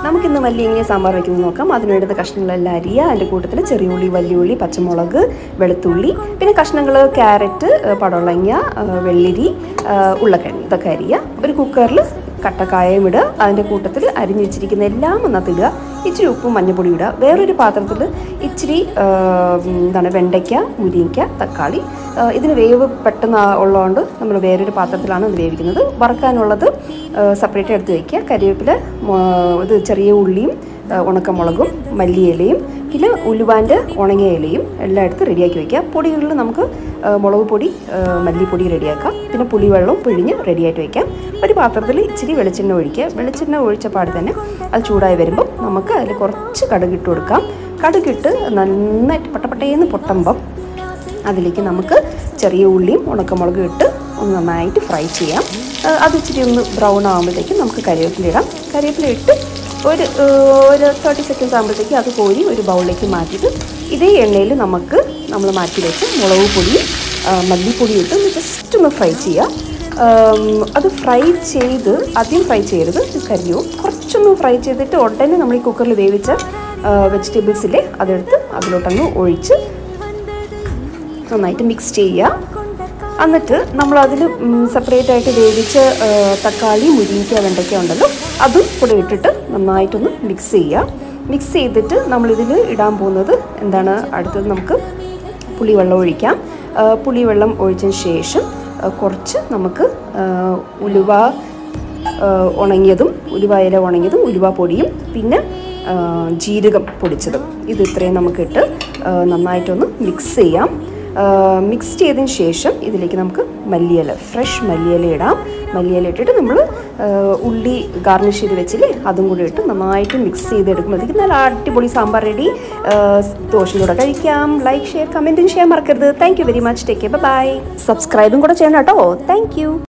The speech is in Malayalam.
നമുക്കിന്ന് മല്ലിയങ്ങ സാമ്പാർ വയ്ക്കുന്നത് നോക്കാം അതിനെടുത്ത കഷ്ണങ്ങളെല്ലാം അരിയ അതിൻ്റെ കൂട്ടത്തിൽ ചെറിയ ഉള്ളി വലിയ ഉള്ളി പച്ചമുളക് വെളുത്തുള്ളി പിന്നെ കഷ്ണങ്ങൾ ക്യാരറ്റ് ഏഹ് പടവളങ്ങ ഏഹ് വെള്ളിരി ഏഹ് ഉരുളക്കിഴങ്ങ് ഇതൊക്കെ അരിയ ഒരു കുക്കറിൽ കട്ടക്കായം ഇടുക അതിൻ്റെ കൂട്ടത്തിൽ അരിഞ്ഞു വെച്ചിരിക്കുന്ന എല്ലാം ഒന്നത്ത് ഇടുക ഇച്ചിരി ഉപ്പും മഞ്ഞപ്പൊടി ഇടുക വേറൊരു പാത്രത്തിൽ ഇച്ചിരി ഏഹ്, എന്താണ് വെണ്ടയ്ക്ക മുരിങ്ങയ്ക്ക തക്കാളി ഏഹ്, ഇതിന് വേവ് പെട്ടെന്ന് ആ- ഉള്ളതുകൊണ്ട് നമ്മൾ വേറൊരു പാത്രത്തിലാണ് ഇത് വേവിക്കുന്നത് വറക്കാനുള്ളത് സെപ്പറേറ്റ് എടുത്ത് വയ്ക്കുക കരിവേപ്പില മൊ- ഇത് ചെറിയ ഉള്ളിയും ഏഹ്, ഉണക്കമുളകും മല്ലിയിലയും പിന്നെ ഉലുവാൻ്റെ ഉണങ്ങിയ ഇലയും എല്ലാം എടുത്ത് റെഡിയാക്കി വയ്ക്കുക പൊടികളിൽ നമുക്ക് ഏഹ്, മുളക് പൊടി ഏഹ്, മല്ലിപ്പൊടി റെഡിയാക്കാം പിന്നെ പുളിവെള്ളം പിഴിഞ്ഞ് റെഡിയായിട്ട് വയ്ക്കാം ഒരു പാത്രത്തിൽ ഇച്ചിരി വെളിച്ചെണ്ണ ഒഴിക്കുക വെളിച്ചെണ്ണ ഒഴിച്ച പാട് തന്നെ അത് ചൂടായി വരുമ്പോൾ നമുക്ക് അതിൽ കുറച്ച് കടുകിട്ട് കൊടുക്കാം കടുകിട്ട് നന്നായിട്ട് പട്ടപ്പട്ടേന്ന് പൊട്ടുമ്പം അതിലേക്ക് നമുക്ക് ചെറിയ ഉള്ളിയും ഉണക്കമുളകും ഇട്ട് ഒന്ന് നന്നായിട്ട് ഫ്രൈ ചെയ്യാം ഏഹ് അത് ഇച്ചിരി ഒന്ന് ബ്രൗൺ ആകുമ്പോഴത്തേക്കും നമുക്ക് കരിവേപ്പില ഇടാം കരിവേപ്പില ഇട്ട് ഒരു ഏഹ് ഒരു തേർട്ടി സെക്കൻഡ്സ് ആകുമ്പോഴത്തേക്കും അത് കോരി ഒരു ബൗളിലേക്ക് മാറ്റിയിട്ട് ഇതേ എണ്ണയിൽ നമുക്ക് നമ്മൾ മാറ്റി വെച്ച് മുളക് പൊടിയും ഏഹ് മല്ലിപ്പൊടിയും ഇട്ട് ഒന്ന് ജസ്റ്റ് ഒന്ന് ഫ്രൈ ചെയ്യുക ഏം, അത് ഫ്രൈ ചെയ്ത് ആദ്യം ഫ്രൈ ചെയ്യരുത് കരിഞ്ഞു കുറച്ചൊന്ന് ഫ്രൈ ചെയ്തിട്ട് ഉടനെ നമ്മൾ ഈ കുക്കറിൽ വേവിച്ച വെജിറ്റബിൾസിലെ അതെടുത്ത് അതിലോട്ടങ്ങ് ഒഴിച്ച് നന്നായിട്ട് മിക്സ് ചെയ്യുക എന്നിട്ട് നമ്മൾ അതിൽ സെപ്പറേറ്റ് ആയിട്ട് വേവിച്ച ആ, തക്കാളി മുരിങ്ങയ്ക്ക വെണ്ടയ്ക്ക ഉണ്ടല്ലോ അതും കൂടെ ഇട്ടിട്ട് നന്നായിട്ടൊന്ന് മിക്സ് ചെയ്യുക മിക്സ് ചെയ്തിട്ട് നമ്മളിതിൽ ഇടാൻ പോകുന്നത് എന്താണ് അടുത്തത് നമുക്ക് പുളിവെള്ളം ഒഴിക്കാം ആ, പുളിവെള്ളം ഒഴിച്ചതിന് ശേഷം ആ, കുറച്ച് നമുക്ക് ആ, ഉലുവ ആ, ഉണങ്ങിയതും ഉലുവ ഇല ഉണങ്ങിയതും ഉലുവ പൊടിയും പിന്നെ ആ, ജീരകം പൊടിച്ചതും ഇത് ഇത്രയും നമുക്കിട്ട് ആ, നന്നായിട്ടൊന്ന് മിക്സ് ചെയ്യാം മിക്സ് ചെയ്തതിന് ശേഷം ഇതിലേക്ക് നമുക്ക് മല്ലിയില ഫ്രഷ് മല്ലിയില ഇടാം മല്ലിയില ഇട്ടിട്ട് നമ്മൾ ഉള്ളി ഗാർണിഷ് ചെയ്ത് വെച്ചില്ലേ അതും കൂടി ഇട്ട് നന്നായിട്ട് മിക്സ് ചെയ്തെടുക്കുമ്പോഴത്തേക്ക് നല്ല അടിപൊളി സാമ്പാർ റെഡി ദോശയിലൂടെ കഴിക്കാം ലൈക്ക് ഷെയർ കമൻറ്റും ചെയ്യാൻ മറക്കരുത് thank you very much take bye സബ്സ്ക്രൈബും കൂടെ ചെയ്യണം കേട്ടോ താങ്ക് യു